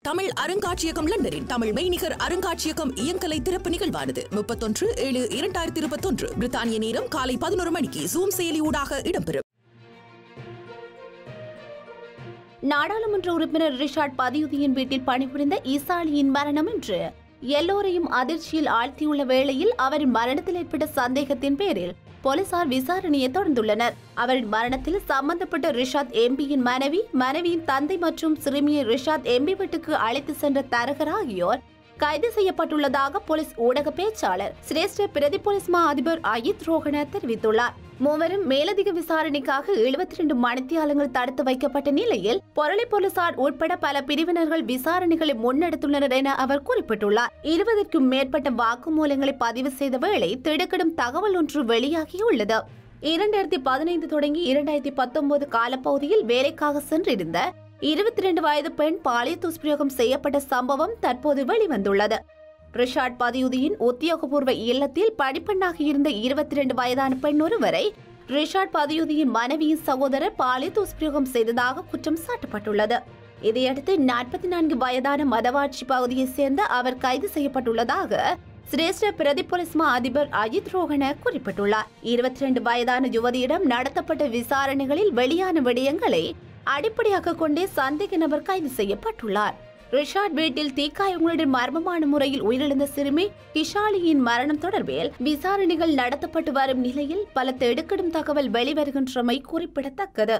தமிழ் அருங்காட்சியகம் லண்டனின் தமிழ் மெய்நிகர் அருங்காட்சியகம் இயங்கலை திறப்பு நிகழ்வானது முப்பத்தொன்று ஏழு இரண்டாயிரத்தி இருபத்தொன்று பிரித்தானிய நேரம் காலை பதினோரு மணிக்கு ஜூம் செயலி ஊடாக இடம்பெறும் நாடாளுமன்ற உறுப்பினர் ரிஷாட் பதியுதீன் வீட்டில் பணிபுரிந்த ஈசாலியின் மரணம் என்று எல்லோரையும் அதிர்ச்சியில் ஆழ்த்தியுள்ள வேளையில் அவரின் மரணத்தில் ஏற்பட்ட சந்தேகத்தின் பேரில் போலீசார் விசாரணையை தொடர்ந்துள்ளனர் அவரின் மரணத்தில் சம்பந்தப்பட்ட ரிஷாத் எம்பியின் மனைவி மனைவியின் தந்தை மற்றும் சிறுமியை ரிஷாத் எம்பி வீட்டுக்கு அழைத்து சென்ற தரகர் ஆகியோர் கைது செய்யப்பட்டுள்ளதாக போலீஸ் ஊடக பேச்சாளர் சிரேஷ்ட பிரதி போலீஸ் மா அதிபர் அயித் ரோகன தெரிவித்துள்ளார் மூவரும் மேலதிக விசாரணைக்காக எழுபத்தி ரெண்டு மணித்தியாலங்கள் தடுத்து வைக்கப்பட்ட நிலையில் பொருளை போலீசார் உட்பட பல பிரிவினர்கள் விசாரணைகளை முன்னெடுத்துள்ளனர் என அவர் குறிப்பிட்டுள்ளார் இருபதற்கும் மேற்பட்ட வாக்குமூலங்களை பதிவு செய்த வேளை திடுக்கிடும் தகவல் ஒன்று வெளியாகியுள்ளது இரண்டாயிரத்தி பதினைந்து தொடங்கி இரண்டாயிரத்தி பத்தொன்பது காலப்பகுதியில் வேலைக்காக சென்றிருந்த இருபத்தி ரெண்டு வயது பெண் பாலியல் துஷ்பிரயோகம் செய்யப்பட்ட சம்பவம் தற்போது வெளிவந்துள்ளது ரிஷாட் பதியுதியின் உத்தியோகபூர்வ இல்லத்தில் படிப்பெண்ணாக இருந்த இருபத்தி ரெண்டு வயதான பெண் ஒருவரை ரிஷாட் பதியுதியின் மனைவியின் சகோதரர் பாலியல் துஷ்பிரயோகம் செய்ததாக குற்றம் சாட்டப்பட்டுள்ளது இதையடுத்து நாற்பத்தி நான்கு வயதான மதவாட்சி பகுதியைச் சேர்ந்த அவர் கைது செய்யப்பட்டுள்ளதாக சிரேஷ்ட பிரதி போலீஸ் மா அதிபர் அஜித் ரோகன குறிப்பிட்டுள்ளார் இருபத்தி ரெண்டு வயதான யுவதியிடம் நடத்தப்பட்ட விசாரணைகளில் வெளியான விடயங்களை அடிப்படையாக கொண்டே சந்தேக நபர் கைது செய்யப்பட்டுள்ளார் ரிஷாட் வீட்டில் தீக்காயங்களுடன் மர்மமான முறையில் உயிரிழந்த சிறுமி கிஷாலியின் மரணம் தொடர்பில் விசாரணைகள் நடத்தப்பட்டு வரும் நிலையில் பல திடுக்கிடும் தகவல் வெளிவருகின்றமை குறிப்பிடத்தக்கது